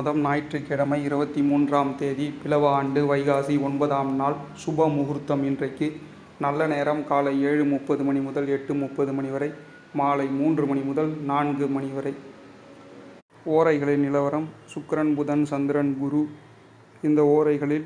மாதம் ஞாயிற்றுக்கிழமை இருபத்தி மூன்றாம் தேதி பிலவ ஆண்டு வைகாசி ஒன்பதாம் நாள் சுப முகூர்த்தம் இன்றைக்கு நல்ல நேரம் காலை ஏழு முப்பது மணி முதல் எட்டு முப்பது மணி வரை மாலை மூன்று மணி முதல் நான்கு மணி வரை ஓரைகளின் நிலவரம் சுக்கிரன் புதன் சந்திரன் குரு இந்த ஓரைகளில்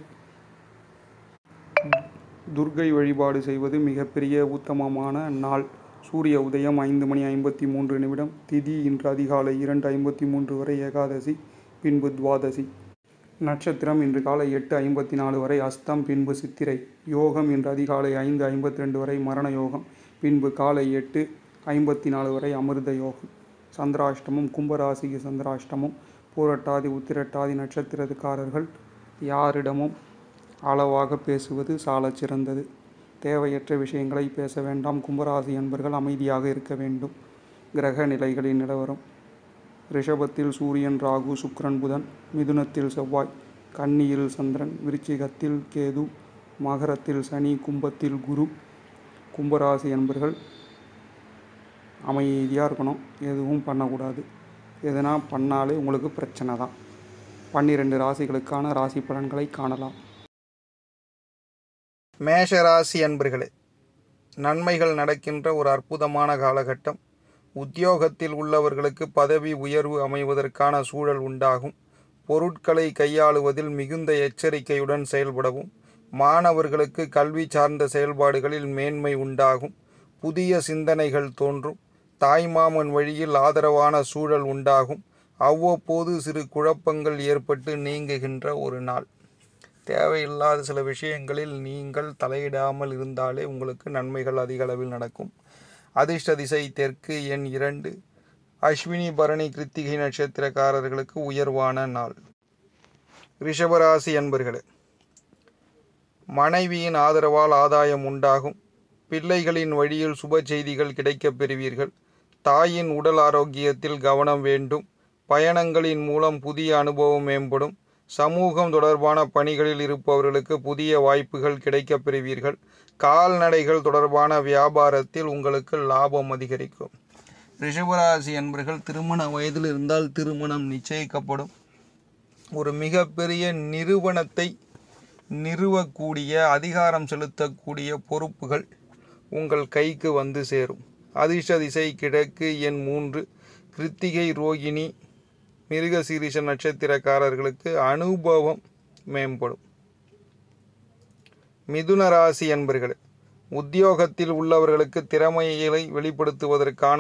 துர்க்கை வழிபாடு செய்வது மிகப்பெரிய உத்தமமான நாள் சூரிய உதயம் ஐந்து மணி ஐம்பத்தி மூன்று நிமிடம் திதி இன்று அதிகாலை இரண்டு ஐம்பத்தி மூன்று வரை ஏகாதசி பின்பு துவாதசி நட்சத்திரம் இன்று காலை எட்டு ஐம்பத்தி நாலு வரை அஸ்தம் பின்பு சித்திரை யோகம் இன்று அதிகாலை ஐந்து ஐம்பத்தி ரெண்டு வரை மரண யோகம் பின்பு காலை எட்டு ஐம்பத்தி நாலு வரை அமிர்த யோகம் சந்திராஷ்டமம் கும்பராசிக்கு சந்திராஷ்டமம் பூரட்டாதி உத்திரட்டாதி நட்சத்திரக்காரர்கள் யாரிடமும் அளவாக பேசுவது சாலச் சிறந்தது தேவையற்ற விஷயங்களை பேச வேண்டாம் கும்பராசி அன்பர்கள் அமைதியாக இருக்க வேண்டும் கிரக நிலைகளின் நிலவரம் ரிஷபத்தில் சூரியன் ராகு சுக்கிரன் புதன் மிதுனத்தில் செவ்வாய் கன்னியில் சந்திரன் விருச்சிகத்தில் கேது மகரத்தில் சனி கும்பத்தில் குரு கும்பராசி அன்பர்கள் அமைதியாக இருக்கணும் எதுவும் பண்ணக்கூடாது எதுனா பண்ணாலே உங்களுக்கு பிரச்சனை தான் பன்னிரெண்டு ராசிகளுக்கான ராசி பலன்களை காணலாம் மேஷ ராசி அன்பர்களே நன்மைகள் நடக்கின்ற ஒரு அற்புதமான காலகட்டம் உத்தியோகத்தில் உள்ளவர்களுக்கு பதவி உயர்வு அமைவதற்கான சூழல் உண்டாகும் பொருட்களை கையாளுவதில் மிகுந்த எச்சரிக்கையுடன் செயல்படவும் மாணவர்களுக்கு கல்வி சார்ந்த செயல்பாடுகளில் மேன்மை உண்டாகும் புதிய சிந்தனைகள் தோன்றும் தாய்மாமன் வழியில் ஆதரவான சூழல் உண்டாகும் அவ்வப்போது சிறு குழப்பங்கள் ஏற்பட்டு நீங்குகின்ற ஒரு நாள் தேவையில்லாத சில விஷயங்களில் நீங்கள் தலையிடாமல் இருந்தாலே உங்களுக்கு நன்மைகள் அதிக அளவில் நடக்கும் அதிர்ஷ்ட திசை தெற்கு எண் இரண்டு அஸ்வினி பரணி கிருத்திகை நட்சத்திரக்காரர்களுக்கு உயர்வான நாள் ரிஷபராசி அன்பர்களே மனைவியின் ஆதரவால் ஆதாயம் உண்டாகும் பிள்ளைகளின் வழியில் சுப செய்திகள் கிடைக்கப் பெறுவீர்கள் தாயின் உடல் ஆரோக்கியத்தில் கவனம் வேண்டும் பயணங்களின் மூலம் புதிய அனுபவம் மேம்படும் சமூகம் தொடர்பான பணிகளில் இருப்பவர்களுக்கு புதிய வாய்ப்புகள் கிடைக்கப் பெறுவீர்கள் கால்நடைகள் தொடர்பான வியாபாரத்தில் உங்களுக்கு லாபம் அதிகரிக்கும் ரிஷபராசி என்பர்கள் திருமண வயதில் இருந்தால் திருமணம் நிச்சயிக்கப்படும் ஒரு மிகப்பெரிய நிறுவனத்தை நிறுவக்கூடிய அதிகாரம் செலுத்தக்கூடிய பொறுப்புகள் உங்கள் கைக்கு வந்து சேரும் அதிர்ஷ்ட திசை கிழக்கு எண் மூன்று கிருத்திகை ரோகிணி மிருகசீரிஷ நட்சத்திரக்காரர்களுக்கு அனுபவம் மேம்படும் மிதுன ராசி என்பர்களே உத்தியோகத்தில் உள்ளவர்களுக்கு திறமைகளை வெளிப்படுத்துவதற்கான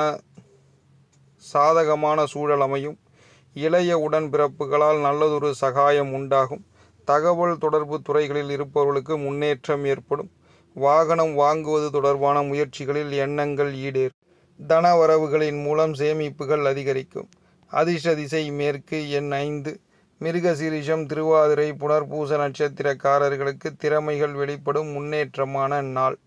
சாதகமான சூழல் அமையும் இளைய உடன்பிறப்புகளால் நல்லதொரு சகாயம் உண்டாகும் தகவல் தொடர்பு துறைகளில் இருப்பவர்களுக்கு முன்னேற்றம் ஏற்படும் வாகனம் வாங்குவது தொடர்பான முயற்சிகளில் எண்ணங்கள் ஈடேறும் தன வரவுகளின் மூலம் சேமிப்புகள் அதிகரிக்கும் அதிர்ஷ்ட திசை மேற்கு எண் ஐந்து மிருகசீரிஷம் திருவாதிரை புனர்பூச நட்சத்திரக்காரர்களுக்கு திறமைகள் வெளிப்படும் முன்னேற்றமான நாள்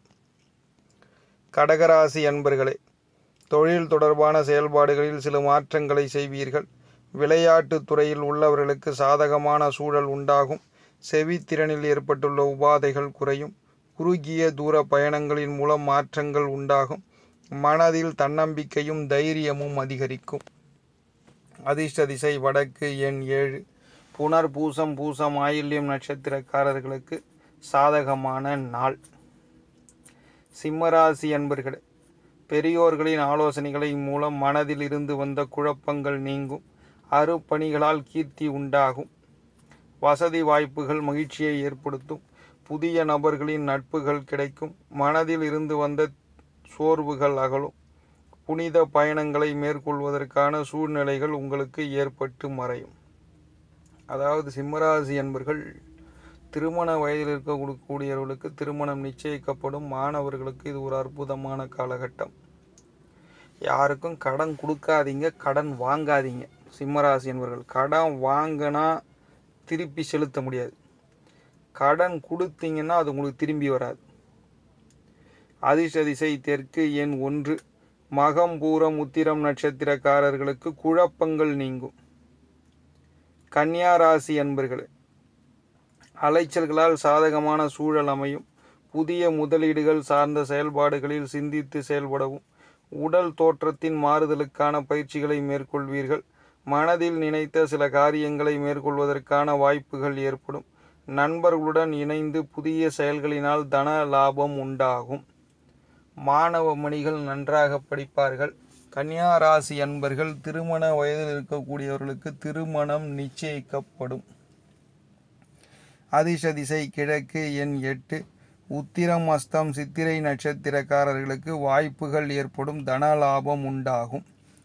கடகராசி அன்பர்களே தொழில் தொடர்பான செயல்பாடுகளில் சில மாற்றங்களை செய்வீர்கள் விளையாட்டுத் துறையில் உள்ளவர்களுக்கு சாதகமான சூழல் உண்டாகும் செவித்திறனில் ஏற்பட்டுள்ள உபாதைகள் குறையும் குறுகிய தூர பயணங்களின் மூலம் மாற்றங்கள் உண்டாகும் மனதில் தன்னம்பிக்கையும் தைரியமும் அதிகரிக்கும் அதிர்ஷ்ட திசை வடக்கு எண் ஏழு புனர் பூசம் பூசம் ஆயில்யம் நட்சத்திரக்காரர்களுக்கு சாதகமான நாள் சிம்மராசி அன்பர்களே பெரியோர்களின் ஆலோசனைகளை மூலம் மனதில் இருந்து வந்த குழப்பங்கள் நீங்கும் அருப்பணிகளால் கீர்த்தி உண்டாகும் வசதி வாய்ப்புகள் மகிழ்ச்சியை ஏற்படுத்தும் புதிய நபர்களின் நட்புகள் கிடைக்கும் மனதில் இருந்து வந்த சோர்வுகள் அகலும் புனித பயணங்களை மேற்கொள்வதற்கான சூழ்நிலைகள் உங்களுக்கு ஏற்பட்டு மறையும் அதாவது சிம்மராசி என்பர்கள் திருமண வயதில் இருக்கக்கூடியவர்களுக்கு திருமணம் நிச்சயிக்கப்படும் மாணவர்களுக்கு இது ஒரு அற்புதமான காலகட்டம் யாருக்கும் கடன் கொடுக்காதீங்க கடன் வாங்காதீங்க சிம்மராசி என்பவர்கள் கடன் வாங்கினா திருப்பி செலுத்த முடியாது கடன் கொடுத்தீங்கன்னா அது உங்களுக்கு திரும்பி வராது அதிர்ஷ்ட திசை தெற்கு எண் ஒன்று மகம் பூரம் உத்திரம் நட்சத்திரக்காரர்களுக்கு குழப்பங்கள் நீங்கும் கன்னியா ராசி அன்பர்களே அலைச்சல்களால் சாதகமான சூழல் அமையும் புதிய முதலீடுகள் சார்ந்த செயல்பாடுகளில் சிந்தித்து செயல்படவும் உடல் தோற்றத்தின் மாறுதலுக்கான பயிற்சிகளை மேற்கொள்வீர்கள் மனதில் நினைத்த சில காரியங்களை மேற்கொள்வதற்கான வாய்ப்புகள் ஏற்படும் நண்பர்களுடன் இணைந்து புதிய செயல்களினால் தன லாபம் உண்டாகும் மாணவ மணிகள் நன்றாக படிப்பார்கள் கன்னியா ராசி அன்பர்கள் திருமண வயதில் இருக்கக்கூடியவர்களுக்கு திருமணம் நிச்சயிக்கப்படும் அதிர்ஷ திசை கிழக்கு எண் எட்டு உத்திரம் அஸ்தம் சித்திரை நட்சத்திரக்காரர்களுக்கு வாய்ப்புகள் ஏற்படும் தன லாபம் உண்டாகும்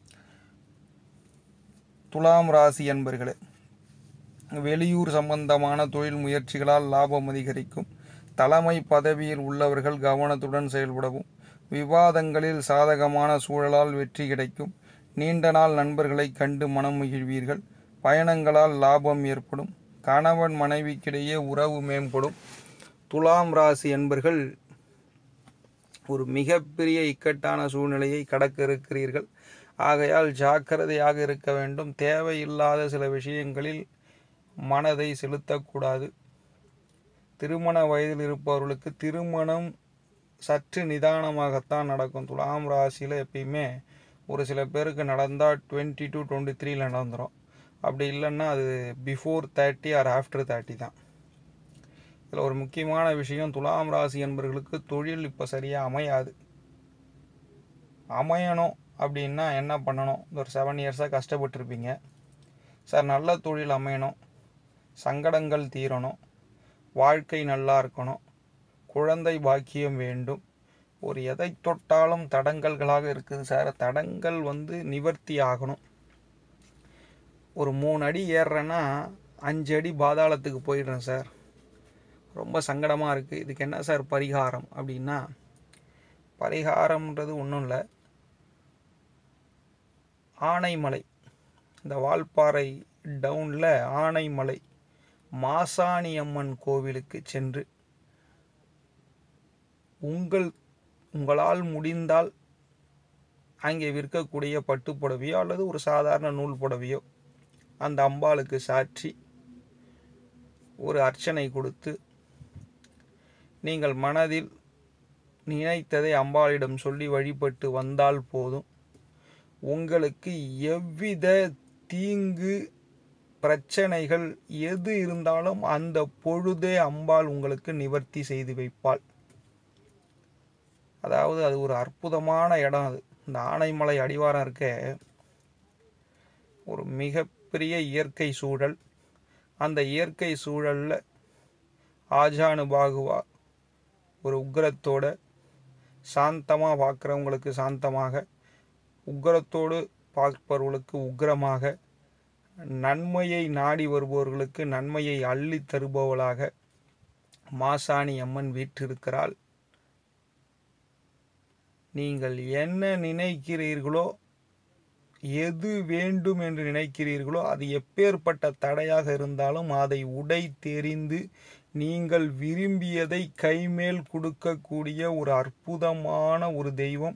துலாம் ராசி அன்பர்களே வெளியூர் சம்பந்தமான தொழில் முயற்சிகளால் லாபம் அதிகரிக்கும் தலைமை பதவியில் உள்ளவர்கள் கவனத்துடன் செயல்படவும் விவாதங்களில் சாதகமான சூழலால் வெற்றி கிடைக்கும் நீண்ட நாள் நண்பர்களை கண்டு மனம் மகிழ்வீர்கள் பயணங்களால் லாபம் ஏற்படும் கணவன் மனைவிக்கிடையே உறவு மேம்படும் துலாம் ராசி என்பர்கள் ஒரு மிகப்பெரிய இக்கட்டான சூழ்நிலையை கடக்க இருக்கிறீர்கள் ஆகையால் ஜாக்கிரதையாக இருக்க வேண்டும் தேவையில்லாத சில விஷயங்களில் மனதை செலுத்தக்கூடாது திருமண வயதில் இருப்பவர்களுக்கு திருமணம் சற்று நிதானமாகத்தான் நடக்கும் துலாம் ராசியில் எப்பயுமே ஒரு சில பேருக்கு நடந்தால் டுவெண்ட்டி டு டுவெண்ட்டி த்ரீல நடந்துடும் அப்படி இல்லைன்னா அது before thirty or after thirty தான் இதில் ஒரு முக்கியமான விஷயம் துலாம் ராசி என்பவர்களுக்கு தொழில் இப்போ சரியாக அமையாது அமையணும் அப்படின்னா என்ன பண்ணணும் இந்த ஒரு செவன் இயர்ஸாக கஷ்டப்பட்டிருப்பீங்க சார் நல்ல தொழில் அமையணும் சங்கடங்கள் தீரணும் வாழ்க்கை நல்லா இருக்கணும் குழந்தை பாக்கியம் வேண்டும் ஒரு எதை தொட்டாலும் தடங்கல்களாக இருக்குது சார் தடங்கள் வந்து நிவர்த்தி ஆகணும் ஒரு மூணு அடி ஏறுறேன்னா அஞ்சு அடி பாதாளத்துக்கு போயிடுறேன் சார் ரொம்ப சங்கடமாக இருக்குது இதுக்கு என்ன சார் பரிகாரம் அப்படின்னா பரிகாரம்ன்றது ஒன்றும் இல்லை ஆனைமலை இந்த வால்பாறை டவுனில் ஆனைமலை மாசாணி அம்மன் கோவிலுக்கு சென்று உங்கள் உங்களால் முடிந்தால் அங்கே விற்கக்கூடிய பட்டு புடவையோ அல்லது ஒரு சாதாரண நூல் புடவையோ அந்த அம்பாளுக்கு சாற்றி ஒரு அர்ச்சனை கொடுத்து நீங்கள் மனதில் நினைத்ததை அம்பாளிடம் சொல்லி வழிபட்டு வந்தால் போதும் உங்களுக்கு எவ்வித தீங்கு பிரச்சனைகள் எது இருந்தாலும் அந்த பொழுதே அம்பாள் உங்களுக்கு நிவர்த்தி செய்து வைப்பாள் அதாவது அது ஒரு அற்புதமான இடம் அது இந்த ஆனைமலை அடிவாரம் இருக்க ஒரு மிகப்பெரிய இயற்கை சூழல் அந்த இயற்கை சூழலில் ஆஜானு பாகுவா ஒரு உக்கிரத்தோட சாந்தமாக பார்க்குறவங்களுக்கு சாந்தமாக உக்கிரத்தோடு பார்ப்பவர்களுக்கு உக்கிரமாக நன்மையை நாடி வருபவர்களுக்கு நன்மையை அள்ளி தருபவளாக மாசாணி அம்மன் வீற்றிருக்கிறாள் நீங்கள் என்ன நினைக்கிறீர்களோ எது வேண்டும் என்று நினைக்கிறீர்களோ அது எப்பேற்பட்ட தடையாக இருந்தாலும் அதை உடை தெரிந்து நீங்கள் விரும்பியதை கைமேல் கொடுக்கக்கூடிய ஒரு அற்புதமான ஒரு தெய்வம்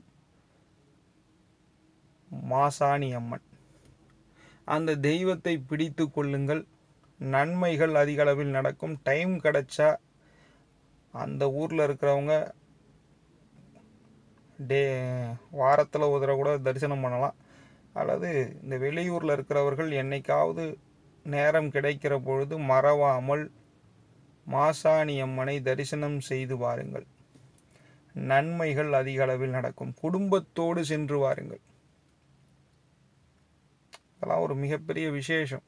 மாசாணி அம்மன் அந்த தெய்வத்தை பிடித்து கொள்ளுங்கள் நன்மைகள் அதிக அளவில் நடக்கும் டைம் கிடைச்சா அந்த ஊரில் இருக்கிறவங்க டே வாரத்தில் ஒரு தடவை கூட தரிசனம் பண்ணலாம் அல்லது இந்த வெளியூரில் இருக்கிறவர்கள் என்னைக்காவது நேரம் கிடைக்கிற பொழுது மறவாமல் மாசாணி அம்மனை தரிசனம் செய்து வாருங்கள் நன்மைகள் அதிக அளவில் நடக்கும் குடும்பத்தோடு சென்று வாருங்கள் அதெல்லாம் ஒரு மிகப்பெரிய விசேஷம்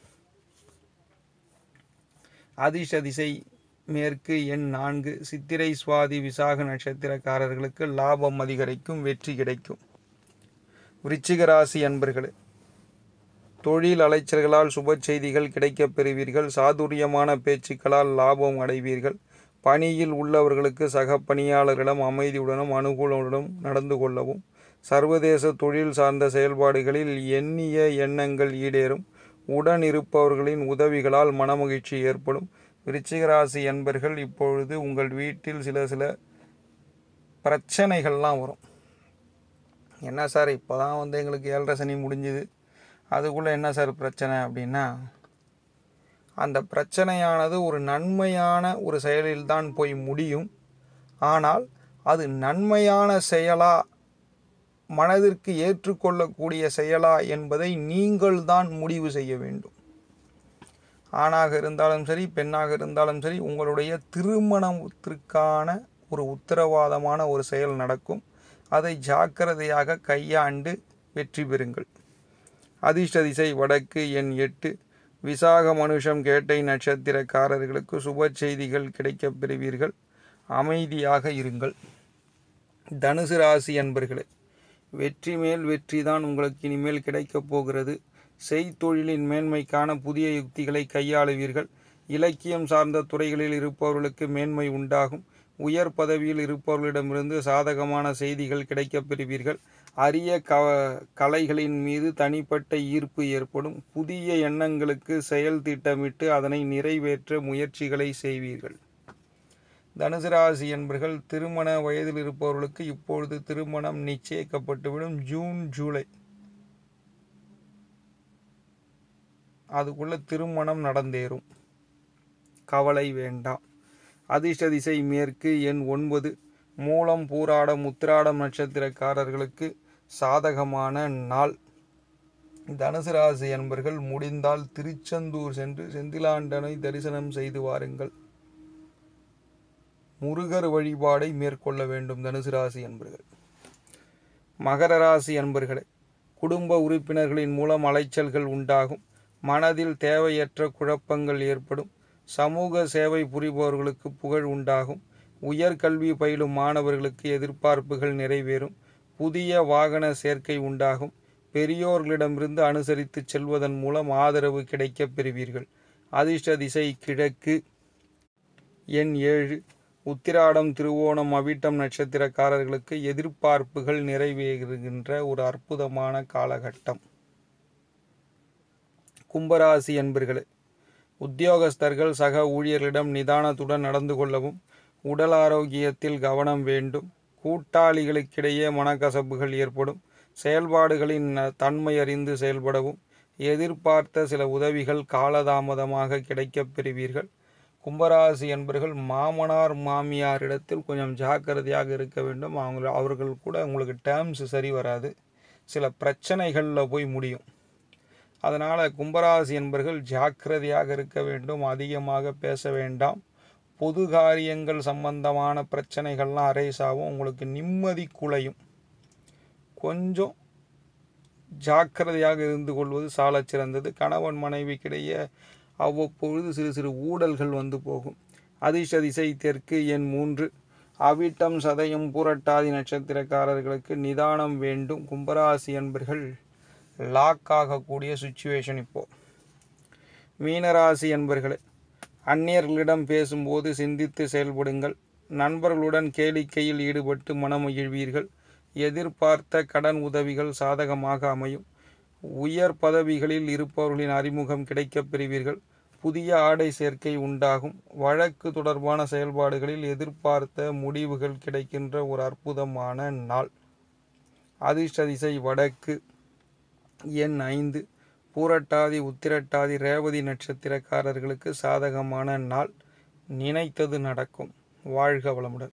அதிர்ஷ திசை மேற்கு எண் நான்கு சித்திரை சுவாதி விசாக நட்சத்திரக்காரர்களுக்கு லாபம் அதிகரிக்கும் வெற்றி கிடைக்கும் விருச்சிக ராசி அன்பர்களே தொழில் அலைச்சல்களால் சுப செய்திகள் கிடைக்கப் பெறுவீர்கள் சாதுரியமான பேச்சுக்களால் லாபம் அடைவீர்கள் பணியில் உள்ளவர்களுக்கு சக பணியாளர்களிடம் அமைதியுடனும் அனுகூலமுடனும் நடந்து கொள்ளவும் சர்வதேச தொழில் சார்ந்த செயல்பாடுகளில் எண்ணிய எண்ணங்கள் ஈடேறும் உடன் இருப்பவர்களின் உதவிகளால் மனமகிழ்ச்சி ஏற்படும் விருச்சிக ராசி என்பர்கள் இப்பொழுது உங்கள் வீட்டில் சில சில பிரச்சனைகள்லாம் வரும் என்ன சார் இப்போ தான் வந்து எங்களுக்கு ஏழரை சனி முடிஞ்சுது அதுக்குள்ளே என்ன சார் பிரச்சனை அப்படின்னா அந்த பிரச்சனையானது ஒரு நன்மையான ஒரு செயலில்தான் போய் முடியும் ஆனால் அது நன்மையான செயலா மனதிற்கு ஏற்றுக்கொள்ளக்கூடிய செயலா என்பதை நீங்கள்தான் முடிவு செய்ய வேண்டும் ஆணாக இருந்தாலும் சரி பெண்ணாக இருந்தாலும் சரி உங்களுடைய திருமணத்திற்கான ஒரு உத்தரவாதமான ஒரு செயல் நடக்கும் அதை ஜாக்கிரதையாக கையாண்டு வெற்றி பெறுங்கள் அதிர்ஷ்ட திசை வடக்கு எண் எட்டு விசாக மனுஷம் கேட்டை நட்சத்திரக்காரர்களுக்கு சுப செய்திகள் கிடைக்கப் பெறுவீர்கள் அமைதியாக இருங்கள் தனுசு ராசி அன்பர்களே வெற்றி மேல் வெற்றி தான் உங்களுக்கு இனிமேல் கிடைக்கப் போகிறது செய்தொழிலின் மேன்மைக்கான புதிய யுக்திகளை கையாளுவீர்கள் இலக்கியம் சார்ந்த துறைகளில் இருப்பவர்களுக்கு மேன்மை உண்டாகும் உயர் பதவியில் இருப்பவர்களிடமிருந்து சாதகமான செய்திகள் கிடைக்கப் பெறுவீர்கள் அரிய க கலைகளின் மீது தனிப்பட்ட ஈர்ப்பு ஏற்படும் புதிய எண்ணங்களுக்கு செயல் திட்டமிட்டு அதனை நிறைவேற்ற முயற்சிகளை செய்வீர்கள் தனுசு ராசி என்பர்கள் திருமண வயதில் இருப்பவர்களுக்கு இப்பொழுது திருமணம் நிச்சயிக்கப்பட்டுவிடும் ஜூன் ஜூலை அதுக்குள்ள திருமணம் நடந்தேறும் கவலை வேண்டாம் அதிர்ஷ்ட திசை மேற்கு எண் ஒன்பது மூலம் பூராடம் உத்திராடம் நட்சத்திரக்காரர்களுக்கு சாதகமான நாள் தனுசு ராசி என்பர்கள் முடிந்தால் திருச்செந்தூர் சென்று செந்திலாண்டனை தரிசனம் செய்து வாருங்கள் முருகர் வழிபாடை மேற்கொள்ள வேண்டும் தனுசு ராசி என்பர்கள் மகர ராசி அன்பர்களே குடும்ப உறுப்பினர்களின் மூலம் அலைச்சல்கள் உண்டாகும் மனதில் தேவையற்ற குழப்பங்கள் ஏற்படும் சமூக சேவை புரிபவர்களுக்கு புகழ் உண்டாகும் உயர்கல்வி பயிலும் மாணவர்களுக்கு எதிர்பார்ப்புகள் நிறைவேறும் புதிய வாகன சேர்க்கை உண்டாகும் பெரியோர்களிடமிருந்து அனுசரித்து செல்வதன் மூலம் ஆதரவு கிடைக்கப் பெறுவீர்கள் அதிர்ஷ்ட திசை கிழக்கு எண் ஏழு உத்திராடம் திருவோணம் அவிட்டம் நட்சத்திரக்காரர்களுக்கு எதிர்பார்ப்புகள் நிறைவேறுகின்ற ஒரு அற்புதமான காலகட்டம் கும்பராசி என்பர்களே உத்தியோகஸ்தர்கள் சக ஊழியர்களிடம் நிதானத்துடன் நடந்து கொள்ளவும் உடல் ஆரோக்கியத்தில் கவனம் வேண்டும் கூட்டாளிகளுக்கிடையே மனக்கசப்புகள் ஏற்படும் செயல்பாடுகளின் தன்மை அறிந்து செயல்படவும் எதிர்பார்த்த சில உதவிகள் காலதாமதமாக கிடைக்கப் பெறுவீர்கள் கும்பராசி என்பர்கள் மாமனார் மாமியாரிடத்தில் கொஞ்சம் ஜாக்கிரதையாக இருக்க வேண்டும் அவங்க அவர்கள் கூட உங்களுக்கு டேர்ம்ஸ் சரி வராது சில பிரச்சனைகளில் போய் முடியும் அதனால் கும்பராசி என்பர்கள் ஜாக்கிரதையாக இருக்க வேண்டும் அதிகமாக பேச வேண்டாம் பொது காரியங்கள் சம்பந்தமான பிரச்சனைகள்லாம் அரைசாவும் உங்களுக்கு நிம்மதி குலையும் கொஞ்சம் ஜாக்கிரதையாக இருந்து கொள்வது சாலச் சிறந்தது கணவன் மனைவிக்கிடையே அவ்வப்பொழுது சிறு சிறு ஊடல்கள் வந்து போகும் அதிர்ஷ்ட திசை தெற்கு எண் மூன்று அவிட்டம் சதயம் பூரட்டாதி நட்சத்திரக்காரர்களுக்கு நிதானம் வேண்டும் கும்பராசி என்பர்கள் லாக் ஆகக்கூடிய சுச்சுவேஷன் இப்போ மீனராசி என்பர்களே அந்நியர்களிடம் பேசும்போது சிந்தித்து செயல்படுங்கள் நண்பர்களுடன் கேளிக்கையில் ஈடுபட்டு மனமகிழ்வீர்கள் எதிர்பார்த்த கடன் உதவிகள் சாதகமாக அமையும் உயர் பதவிகளில் இருப்பவர்களின் அறிமுகம் கிடைக்கப் பெறுவீர்கள் புதிய ஆடை சேர்க்கை உண்டாகும் வழக்கு தொடர்பான செயல்பாடுகளில் எதிர்பார்த்த முடிவுகள் கிடைக்கின்ற ஒரு அற்புதமான நாள் அதிர்ஷ்ட திசை வடக்கு எண் ஐந்து பூரட்டாதி உத்திரட்டாதி ரேவதி நட்சத்திரக்காரர்களுக்கு சாதகமான நாள் நினைத்தது நடக்கும் வாழ்க வளமுடன்